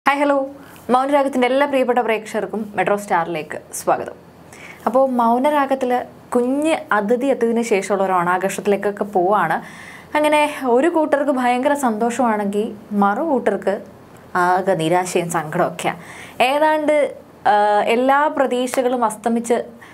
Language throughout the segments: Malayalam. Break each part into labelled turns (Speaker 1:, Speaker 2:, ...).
Speaker 1: ഹായ് ഹലോ മൗനരാഗത്തിൻ്റെ എല്ലാ പ്രിയപ്പെട്ട പ്രേക്ഷകർക്കും മെട്രോ സ്റ്റാറിലേക്ക് സ്വാഗതം അപ്പോൾ മൗനരാഗത്തിൽ കുഞ്ഞ് അതിഥി എത്തിയതിന് ശേഷമുള്ള ഒരു ഓണാഘോഷത്തിലേക്കൊക്കെ പോവാണ് അങ്ങനെ ഒരു കൂട്ടർക്ക് ഭയങ്കര സന്തോഷമാണെങ്കിൽ മറു കൂട്ടർക്ക് ആകെ നിരാശയും സങ്കടമൊക്കെയാണ് ഏതാണ്ട് ആ, എല്ലാ പ്രതീക്ഷകളും അസ്തമിച്ച്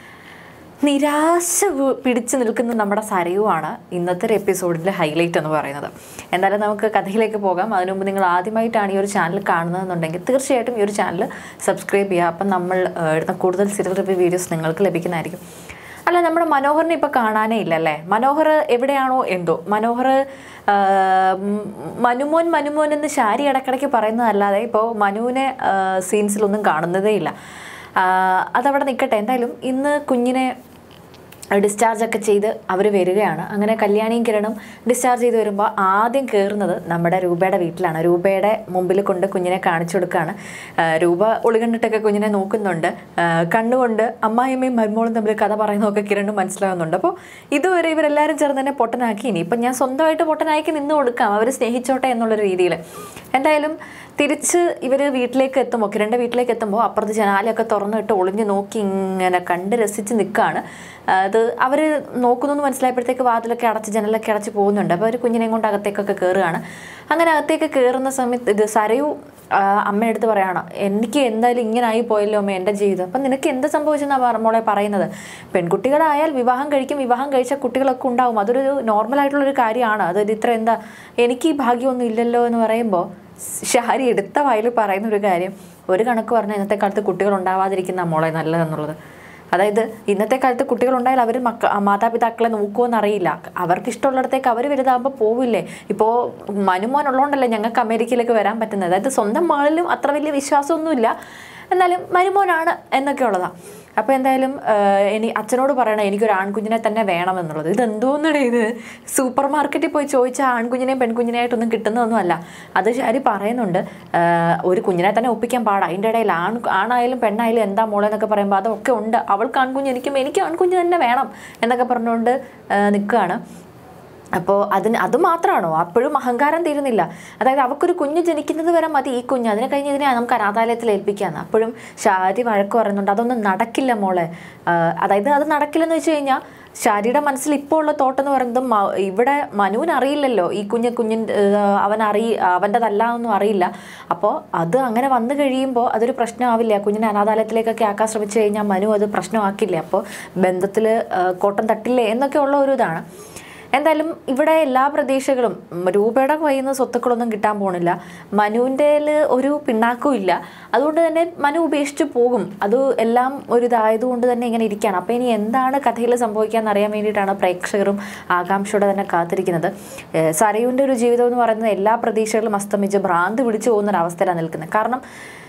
Speaker 1: നിരാശ വ- പിടിച്ചു നിൽക്കുന്ന നമ്മുടെ സരയുവാണ് ഇന്നത്തെ ഒരു എപ്പിസോഡിൻ്റെ ഹൈലൈറ്റ് എന്ന് പറയുന്നത് എന്തായാലും നമുക്ക് കഥയിലേക്ക് പോകാം അതിനു മുമ്പ് നിങ്ങൾ ആദ്യമായിട്ടാണ് ഈ ഒരു ചാനൽ കാണുന്നതെന്നുണ്ടെങ്കിൽ തീർച്ചയായിട്ടും ഈ ഒരു ചാനൽ സബ്സ്ക്രൈബ് ചെയ്യുക അപ്പം നമ്മൾ ഏഹ്, ഇടുന്ന കൂടുതൽ സീരിയൽ റിവ്യൂ വീഡിയോസ് നിങ്ങൾക്ക് ലഭിക്കുന്നതായിരിക്കും അല്ല നമ്മുടെ മനോഹറിനെ ഇപ്പോൾ കാണാനേ ഇല്ലല്ലേ മനോഹർ എവിടെയാണോ എന്തോ മനോഹർ ആ, ഉം, മനുമോൻ മനുമോൻ എന്ന് ശാരി ഇടയ്ക്കിടയ്ക്ക് പറയുന്നതല്ലാതെ ഇപ്പോൾ മനുവിനെ സീൻസിലൊന്നും കാണുന്നതേ ഇല്ല ആ, അതവിടെ നിൽക്കട്ടെ എന്തായാലും ഇന്ന് കുഞ്ഞിനെ ഡിസ്ചാർജ് ഒക്കെ ചെയ്ത് അവർ വരികയാണ് അങ്ങനെ കല്യാണിയും കിരണും ഡിസ്ചാർജ് ചെയ്ത് വരുമ്പോൾ ആദ്യം കയറുന്നത് നമ്മുടെ രൂപയുടെ വീട്ടിലാണ് രൂപയുടെ മുമ്പിൽ കൊണ്ട് കുഞ്ഞിനെ കാണിച്ചു കൊടുക്കുകയാണ് ആ, രൂപ ഒളികണ്ടിട്ടൊക്കെ കുഞ്ഞിനെ നോക്കുന്നുണ്ട് ആ, കണ്ണുകൊണ്ട് അമ്മായിയമ്മയും മരുമോളും തമ്മിൽ കഥ പറയുന്നതൊക്കെ കിരണും മനസ്സിലാവുന്നുണ്ട് അപ്പോൾ ഇതുവരെ ഇവരെല്ലാവരും ചേർന്ന് തന്നെ പൊട്ടനാക്കി ഇനി ഇപ്പം ഞാൻ സ്വന്തമായിട്ട് പൊട്ടനാക്കി നിന്ന് കൊടുക്കാം അവർ സ്നേഹിച്ചോട്ടെ എന്നുള്ളൊരു രീതിയിൽ എന്തായാലും തിരിച്ച് ഇവർ വീട്ടിലേക്ക് എത്തുമ്പോൾ കിരണിൻ്റെ വീട്ടിലേക്ക് എത്തുമ്പോൾ അപ്പുറത്ത് ജനാലയൊക്കെ തുറന്നിട്ട് ഒളിഞ്ഞ് നോക്കി ഇങ്ങനെ കണ്ട് രസിച്ച് നിൽക്കുകയാണ് അത് അവർ നോക്കുന്നു മനസ്സിലായപ്പോഴത്തേക്ക് വാതിലൊക്കെ അടച്ച് ജനലൊക്കെ അടച്ച് പോകുന്നുണ്ട് അപ്പോൾ അവർ കുഞ്ഞിനെയും കൊണ്ട് അകത്തേക്കൊക്കെ കയറുകയാണ് അങ്ങനെ അകത്തേക്ക് കയറുന്ന സമയത്ത് ഇത് സരയു ആ, അമ്മയടുത്ത് പറയാണ് എനിക്ക് എന്തായാലും ഇങ്ങനെ ആയി പോയല്ലോ അമ്മ എൻ്റെ ജീവിതം അപ്പം നിനക്ക് എന്ത് സംഭവിച്ചെന്നാണ് മോളെ പറയുന്നത് പെൺകുട്ടികളായാൽ വിവാഹം കഴിക്കും വിവാഹം കഴിച്ച കുട്ടികളൊക്കെ ഉണ്ടാവും അതൊരു നോർമൽ ആയിട്ടുള്ളൊരു കാര്യമാണ് അത് ഇത്ര എന്താ എനിക്ക് ഈ ഭാഗ്യമൊന്നും ഇല്ലല്ലോ എന്ന് പറയുമ്പോൾ ഷാരി എടുത്ത വായിൽ പറയുന്ന ഒരു കാര്യം ഒരു കണക്ക് പറഞ്ഞാൽ ഇന്നത്തെ കാലത്ത് കുട്ടികൾ ഉണ്ടാവാതിരിക്കുന്ന മോളെ നല്ലതെന്നുള്ളത് അതായത് ഇന്നത്തെ കാലത്ത് കുട്ടികളുണ്ടായാൽ അവർ മക്ക മാതാപിതാക്കളെ നോക്കുമെന്ന് അറിയില്ല അവർക്ക് ഇഷ്ടമുള്ളിടത്തേക്ക് അവർ വലുതാകുമ്പോൾ പോവില്ലേ ഇപ്പോൾ മനുമോൻ ഉള്ളതുകൊണ്ടല്ലേ ഞങ്ങൾക്ക് അമേരിക്കയിലേക്ക് വരാൻ പറ്റുന്നത് അതായത് സ്വന്തം മകളിലും അത്ര വലിയ വിശ്വാസമൊന്നുമില്ല എന്നാലും മരുമോനാണ് എന്നൊക്കെ ഉള്ളതാണ് അപ്പോൾ എന്തായാലും ആഹ്, ഇനി അച്ഛനോട് പറയണം എനിക്കൊരു ആൺകുഞ്ഞിനെ തന്നെ വേണമെന്നുള്ളത് ഇത് എന്തോന്നടേ ഇത് സൂപ്പർ മാർക്കറ്റിൽ പോയി ചോദിച്ചാൽ ആൺകുഞ്ഞിനെയും പെൺകുഞ്ഞിനെയായിട്ടൊന്നും കിട്ടുന്നതൊന്നുമല്ല അത് ശരി പറയുന്നുണ്ട് ആഹ്, ഒരു കുഞ്ഞിനെ തന്നെ ഒപ്പിക്കാൻ പാടാ അതിൻ്റെ ഇടയിൽ ആൺ ആണായാലും പെണ്ണായാലും എന്താ മോളെ എന്നൊക്കെ പറയുമ്പോൾ അതൊക്കെ ഉണ്ട് അവൾക്ക് ആൺകുഞ്ഞ് എനിക്കും എനിക്ക് ആൺകുഞ്ഞ് തന്നെ വേണം എന്നൊക്കെ പറഞ്ഞുകൊണ്ട് നിൽക്കുകയാണ് അപ്പോൾ അതിന് അത് മാത്രമാണോ അപ്പോഴും അഹങ്കാരം തീരുന്നില്ല അതായത് അവൾക്കൊരു കുഞ്ഞ് ജനിക്കുന്നത് വരെ മതി ഈ കുഞ്ഞ് അതിനെ കഴിഞ്ഞ് ഇതിനെ നമുക്ക് അനാഥാലയത്തിൽ ഏൽപ്പിക്കാന്ന് അപ്പോഴും ഷാരി വഴക്ക് പറയുന്നുണ്ട് അതൊന്നും നടക്കില്ല മോളെ ആ, അതായത് അത് നടക്കില്ലെന്ന് വെച്ച് കഴിഞ്ഞാൽ ഷാരിയുടെ മനസ്സിൽ ഇപ്പോൾ ഉള്ള തോട്ടം എന്ന് പറയുന്നത് മ- ഇവിടെ മനുവിന് അറിയില്ലല്ലോ ഈ കുഞ്ഞ് കുഞ്ഞിൻ്റെ അവൻ അറിയി അവൻ്റെതല്ല എന്നൊന്നും അറിയില്ല അപ്പോൾ അത് അങ്ങനെ വന്നു കഴിയുമ്പോൾ അതൊരു പ്രശ്നമാവില്ല കുഞ്ഞിനെ അനാഥാലയത്തിലേക്കൊക്കെ ആക്കാൻ ശ്രമിച്ചു കഴിഞ്ഞാൽ മനു അത് പ്രശ്നമാക്കില്ലേ അപ്പോൾ ബന്ധത്തിൽ കോട്ടം തട്ടില്ലേ എന്നൊക്കെ ഉള്ള ഒരു ഇതാണ് എന്തായാലും ഇവിടെ എല്ലാ പ്രതീക്ഷകളും ഉം, രൂപയുടെ കയ്യിൽ നിന്ന് സ്വത്തുക്കളൊന്നും കിട്ടാൻ പോണില്ല മനുവിൻ്റെ ഒരു പിണ്ണാക്കും ഇല്ല അതുകൊണ്ട് തന്നെ മനു ഉപേക്ഷിച്ച് പോകും അത് എല്ലാം ഒരു ഇതായതുകൊണ്ട് തന്നെ ഇങ്ങനെ ഇരിക്കുകയാണ് അപ്പോൾ ഇനി എന്താണ് കഥയിൽ സംഭവിക്കാന്ന് അറിയാൻ വേണ്ടിയിട്ടാണ് പ്രേക്ഷകരും ആകാംക്ഷയോടെ തന്നെ കാത്തിരിക്കുന്നത് ഏഹ് സരയുവിൻ്റെ ഒരു ജീവിതം എന്ന് പറയുന്നത് എല്ലാ പ്രതീക്ഷകളും അസ്തമിച്ച് ഭ്രാന്ത് പിടിച്ചു പോകുന്ന ഒരു അവസ്ഥയിലാണ് നിൽക്കുന്നത് കാരണം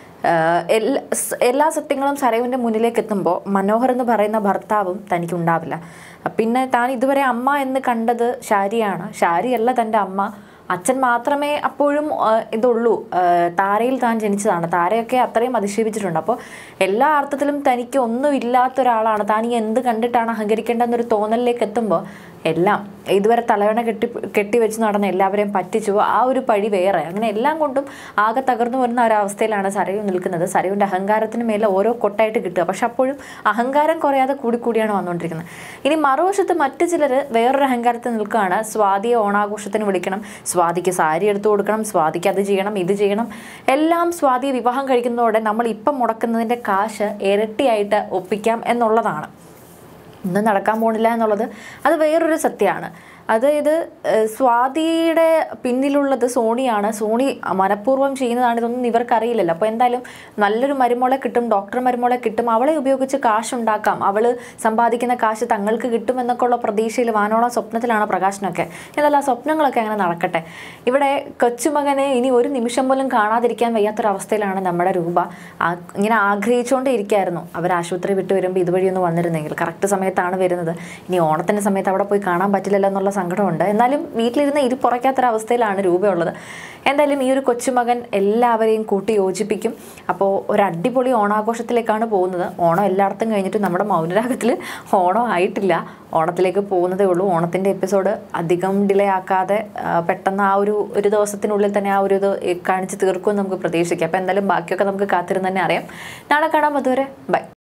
Speaker 1: ആഹ് എല്ലാ സ് എല്ലാ സത്യങ്ങളും സരയുവിൻ്റെ മുന്നിലേക്ക് എത്തുമ്പോൾ മനോഹർ എന്ന് പറയുന്ന ഭർത്താവും തനിക്കുണ്ടാവില്ല പിന്നെ താൻ ഇതുവരെ അമ്മ എന്ന് കണ്ടത് ഷാരിയാണ് ഷാരിയല്ല തൻ്റെ അമ്മ അച്ഛൻ മാത്രമേ അപ്പോഴും ആഹ് ഇതുള്ളൂ ആഹ് താരയിൽ താൻ ജനിച്ചതാണ് താരയൊക്കെ അത്രയും അധിക്ഷേപിച്ചിട്ടുണ്ട് അപ്പോൾ എല്ലാ അർത്ഥത്തിലും തനിക്ക് ഒന്നും ഇല്ലാത്ത ഒരാളാണ് താൻ ഈ എന്ത് കണ്ടിട്ടാണ് അഹങ്കരിക്കേണ്ടതെന്നൊരു തോന്നലിലേക്ക് എത്തുമ്പോൾ എല്ലാം ഇതുവരെ തലവണ കെട്ടി കെട്ടി വെച്ച് നടന്ന എല്ലാവരെയും പറ്റിച്ചു ആ ഒരു പഴി വേറെ അങ്ങനെ എല്ലാം കൊണ്ടും ആകെ തകർന്നു വരുന്ന ഒരവസ്ഥയിലാണ് സരയു നിൽക്കുന്നത് സരയുവിൻ്റെ അഹങ്കാരത്തിന് മേലെ ഓരോ കൊട്ടായിട്ട് കിട്ടുക പക്ഷെ അപ്പോഴും അഹങ്കാരം കുറയാതെ കൂടി കൂടിയാണ് വന്നുകൊണ്ടിരിക്കുന്നത് ഇനി മറുവശത്ത് മറ്റു ചിലർ വേറൊരു അഹങ്കാരത്തിൽ നിൽക്കുകയാണ് സ്വാതിയെ ഓണാഘോഷത്തിന് വിളിക്കണം സ്വാതിക്ക് സാരി എടുത്തു കൊടുക്കണം സ്വാതിക്ക് അത് ചെയ്യണം ഇത് ചെയ്യണം എല്ലാം സ്വാതിയെ വിവാഹം കഴിക്കുന്നതോടെ നമ്മൾ ഇപ്പം മുടക്കുന്നതിൻ്റെ കാശ് ഇരട്ടിയായിട്ട് ഒപ്പിക്കാം എന്നുള്ളതാണ് ഒന്നും നടക്കാൻ പോണില്ല എന്നുള്ളത് അത് വേറൊരു സത്യമാണ് അതായത് ഏഹ്, സ്വാതിയുടെ പിന്നിലുള്ളത് സോണിയാണ് സോണി മനഃപൂർവ്വം ചെയ്യുന്നതാണ് ഇതൊന്നും ഇവർക്കറിയില്ലല്ലോ അപ്പോൾ എന്തായാലും നല്ലൊരു മരുമോളെ കിട്ടും ഡോക്ടർ മരുമോളെ കിട്ടും അവളെ ഉപയോഗിച്ച് കാശുണ്ടാക്കാം അവൾ സമ്പാദിക്കുന്ന കാശ് തങ്ങൾക്ക് കിട്ടും എന്നൊക്കെ ഉള്ള പ്രതീക്ഷയിൽ വാനോളം സ്വപ്നത്തിലാണ് പ്രകാശനൊക്കെ എന്നാൽ ആ സ്വപ്നങ്ങളൊക്കെ അങ്ങനെ നടക്കട്ടെ ഇവിടെ കൊച്ചുമകനെ ഇനി ഒരു നിമിഷം പോലും കാണാതിരിക്കാൻ വയ്യാത്തൊരവസ്ഥയിലാണ് നമ്മുടെ രൂപ ആ ഇങ്ങനെ ആഗ്രഹിച്ചുകൊണ്ടേ ഇരിക്കായിരുന്നു അവർ ആശുപത്രി വിട്ട് വരുമ്പോൾ ഇതുവഴി ഒന്ന് വന്നിരുന്നെങ്കിൽ കറക്റ്റ് സമയത്താണ് വരുന്നത് ഇനി ഓണത്തിൻ്റെ സമയത്ത് അവിടെ പോയി കാണാൻ പറ്റില്ലല്ലോ എന്നുള്ള സങ്കടമുണ്ട് എന്നാലും വീട്ടിലിരുന്ന് ഇരിപ്പുറയ്ക്കാത്തൊരവസ്ഥയിലാണ് രൂപ ഉള്ളത് എന്തായാലും ഈ ഒരു കൊച്ചുമകൻ എല്ലാവരെയും കൂട്ടി യോജിപ്പിക്കും അപ്പോൾ ഒരു അടിപൊളി ഓണാഘോഷത്തിലേക്കാണ് പോകുന്നത് ഓണം എല്ലായിടത്തും കഴിഞ്ഞിട്ട് നമ്മുടെ മൗനരാഗത്തിൽ ഓണം ആയിട്ടില്ല ഓണത്തിലേക്ക് പോകുന്നതേ ഉള്ളൂ ഓണത്തിൻ്റെ എപ്പിസോഡ് അധികം ഡിലേ ആക്കാതെ ആ, പെട്ടെന്ന് ആ ഒരു ഒരു ദിവസത്തിനുള്ളിൽ തന്നെ ആ ഒരു ഇത് കാണിച്ച് തീർക്കുമെന്ന് നമുക്ക് പ്രതീക്ഷിക്കാം അപ്പോൾ എന്തായാലും ബാക്കിയൊക്കെ നമുക്ക് കാത്തിരുന്ന് തന്നെ അറിയാം നാളെ കാണാം അതുവരെ ബൈ